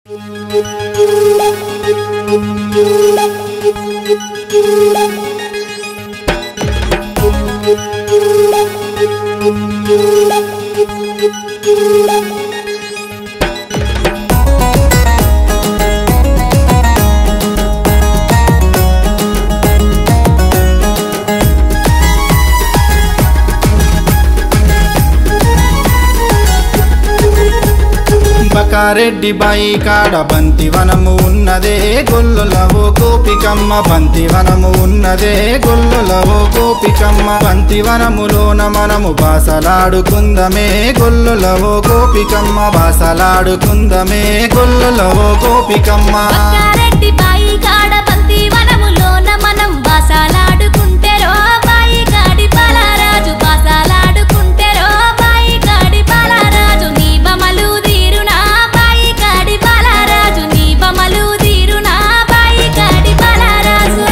బకారెడ్డి బాయి కాడ బంతి వనము ఉన్నదే గొల్లులవో గోపికమ్మ బంతి వనము ఉన్నదే గొల్లులవో గోపికమ్మ బంతి వనములోన మనము బాసలాడుకుందమే గొల్లులవో గోపికమ్మ బాసలాడుకుందమే గొల్లులవో గోపికమ్మ బంగారెడ్డి బాయి కాడ బంతి వనములోన మనం బాసాలాడుకుంటేరో బాయి కాడి బాలరాజు బాసాలాడుకుంటేరో బాయి కాడి బాలరాజు నీ బమలు తీరునా బాయి కాడి బాలరాజు నీ బమలు తీరునా బాయి కాడి బాలరాజు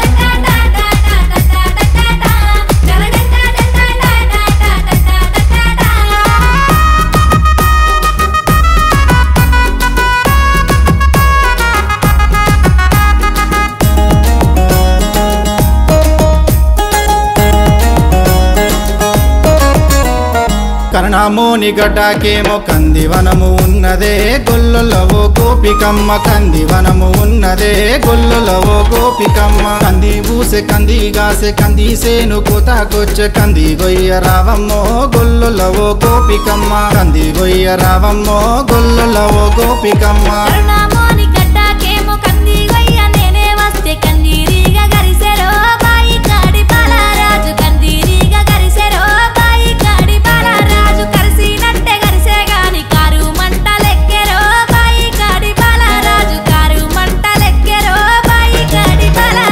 కర్ణమోని గడ్డకేమో కందివనము ఉన్నదే గొల్లులవో గోపికమ్మ కందివనము ఉన్నదే గొల్లులవో గోపికమ్మ కంది పూసే కంది గాసే కంది సేను కోతాకొచ్చే కంది గొయ్య రావమ్మో గొల్లులవో గోపికమ్మ కంది గొయ్య రావమ్మో గొల్లులవో గోపికమ్మ కరుణామోని గడ్డకేమో కంది గొయ్య నేనే వస్తే కందిరీగా గరిసెరో బాయి కాడి బాలరాజు కందిరీగా గరిసెరో బాయి కాడి బాలరాజు కరిసినట్టే గరిసే గాని కారు మంట లెక్కెరో బాయి కాడి బాలరాజు కారు మంట లెక్కెరో బాయి కాడి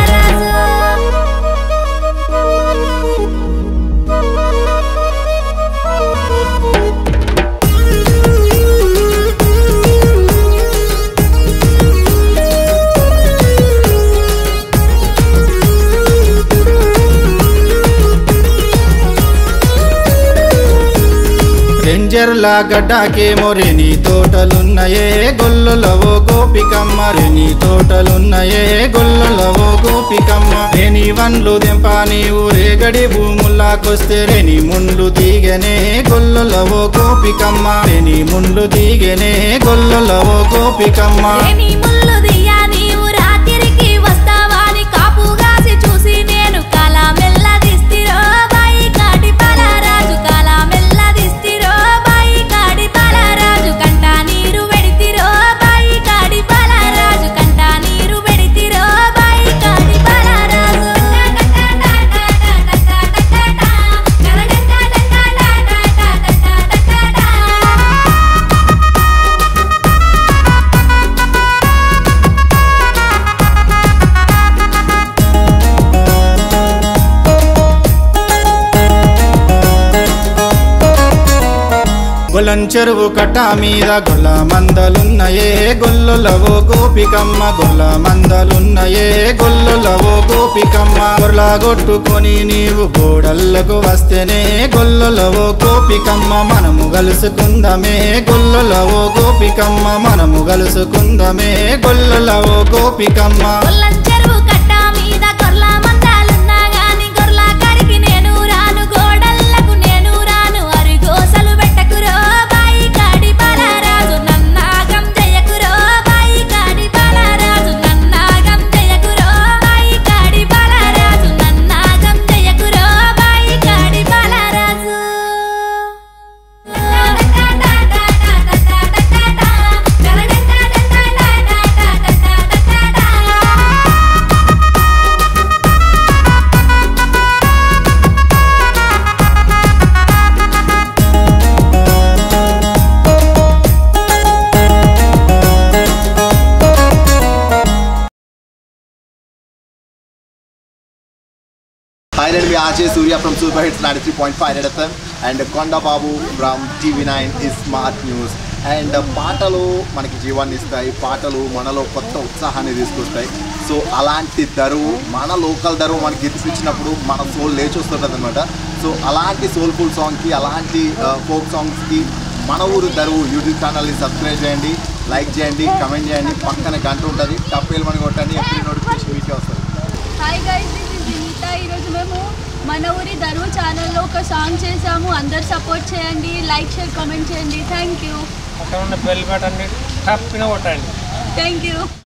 రెంజర్ల గడ్డకేమో రెని తోటలున్నయే గొల్లులవో గోపికమ్మ రెని తోటలున్నయే గొల్లులవో గోపికమ్మ రెని వన్లు దెంప నీవు రేగడి భూముల్లాకొస్తే రెని ముండ్లు దిగనే గొల్లులవో గోపికమ్మ రెని ముండ్లు దిగనే గొల్లులవో గోపికమ్మ నీ ముల్లు దియ్యా నీవు రాత్రికి వస్తావాని కాపు గాసి చూసి నేను కాల మెల్ల దిస్తిరో బాయి కాడి బాలరాజు కాల మెల్ల దిస్తిరో బాయి కాడి బాలరాజు కంట నీరు వెడితిరో బాయి కాడి బాలరాజు కంట నీరు వెడితిరో బాయి కాడి బాలరాజు గొల్లం చెరువు కట్ట మీద గొల్ల మందలున్నయే గొల్లులవో గోపికమ్మ గొల్ల మందలున్నయే గొల్లులవో గోపికమ్మ గొర్ల కొట్టుకొని నీవు గోడల్లకు వస్తేనే గొల్లులవో గోపికమ్మ మనము గలుసుకుందమే గొల్లులవో గోపికమ్మ మనము గలుసుకుందమే గొల్లులవో గోపికమ్మ కొల్లం చెరువు కట్ట మీద గొర్ల మందాలున్నా గాని గొర్ల కాడికి నేను రాను గోడల్లకు నేను రాను అరిగోసలు పెట్టకురో బాయి కాడి బాలరాజు నన్నాగం జయకురో బాయి కాడి బాలరాజు నన్నాగం జయకురో బాయి కాడి బాలరాజు నన్నాగం జయకురో బాయి కాడి Balaraju Hi, there we are Ajay Surya from Super Hits 93.5 Red FM and Konda Babu from TV9 is Smart News. And పాటలు మనకి జీవాన్ని ఇస్తాయి పాటలు మనలో కొత్త ఉత్సాహాన్ని తీసుకొస్తాయి సో అలాంటి దరువు మన లోకల్ దరువు మనకి ఇచ్చినప్పుడు మన సోల్ లేచి వస్తుంటుంది అనమాట సో అలాంటి సోల్ఫుల్ సాంగ్కి అలాంటి ఫోక్ సాంగ్స్కి మన ఊరు దరువు యూట్యూబ్ ఛానల్ని సబ్స్క్రైబ్ చేయండి లైక్ చేయండి కమెంట్ చేయండి పక్కన గంట ఉంటుంది టప్పేలు మన కొట్టండి ఎప్పుడు నోటిఫికేషన్ మీకే వస్తుంది hi guys this is Vineetha ఈరోజు మేము మన ఊరి ధరువు ఛానల్లో ఒక సాంగ్ చేసాము అందరు సపోర్ట్ చేయండి లైక్ షేర్ కామెంట్ చేయండి థ్యాంక్ యూ అక్కడ ఉన్న బెల్ బటన్ టప్పిన కొట్టండి థ్యాంక్ యూ